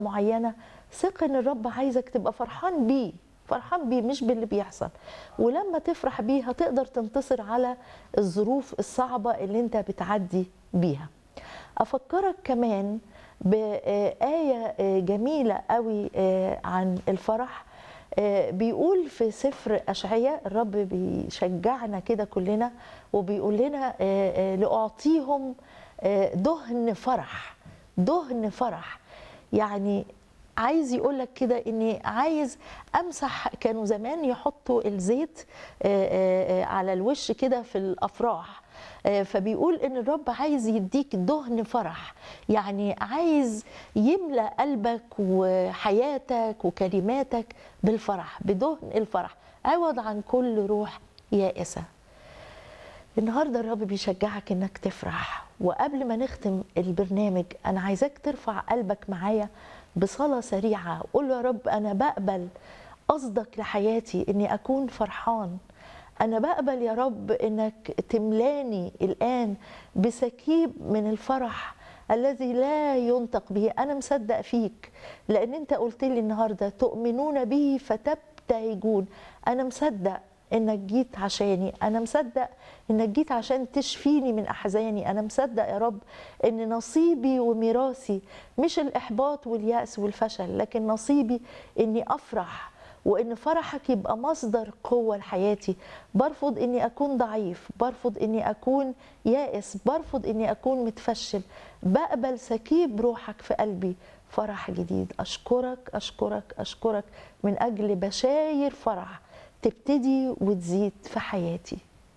معينه ثق ان الرب عايزك تبقى فرحان بيه فرحان بيه مش باللي بيحصل ولما تفرح بيه هتقدر تنتصر على الظروف الصعبه اللي انت بتعدي بيها افكرك كمان بآية جميلة قوي عن الفرح بيقول في سفر أشعية الرب بيشجعنا كده كلنا وبيقول لنا لأعطيهم دهن فرح دهن فرح يعني عايز يقول لك كده اني عايز امسح كانوا زمان يحطوا الزيت على الوش كده في الافراح فبيقول ان الرب عايز يديك دهن فرح يعني عايز يملا قلبك وحياتك وكلماتك بالفرح بدهن الفرح عوض عن كل روح يائسه النهارده الرب بيشجعك انك تفرح وقبل ما نختم البرنامج انا عايزاك ترفع قلبك معايا بصلاه سريعه قول له يا رب انا بقبل قصدك لحياتي اني اكون فرحان انا بقبل يا رب انك تملاني الان بسكيب من الفرح الذي لا ينطق به انا مصدق فيك لان انت قلت لي النهارده تؤمنون به فتبتهجون انا مصدق انك جيت عشاني انا مصدق انك جيت عشان تشفيني من احزاني انا مصدق يا رب ان نصيبي وميراثي مش الاحباط والياس والفشل لكن نصيبي اني افرح وان فرحك يبقى مصدر قوه لحياتي برفض اني اكون ضعيف برفض اني اكون يائس برفض اني اكون متفشل بقبل سكيب روحك في قلبي فرح جديد اشكرك اشكرك اشكرك من اجل بشاير فرح تبتدي وتزيد في حياتي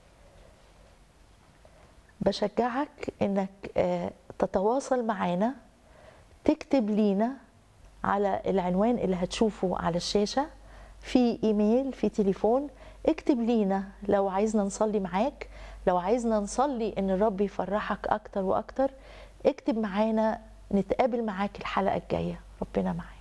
بشجعك انك تتواصل معانا تكتب لينا على العنوان اللي هتشوفه على الشاشه في ايميل في تليفون اكتب لينا لو عايزنا نصلي معاك لو عايزنا نصلي ان الرب يفرحك اكتر واكتر اكتب معانا نتقابل معاك الحلقه الجايه ربنا معاك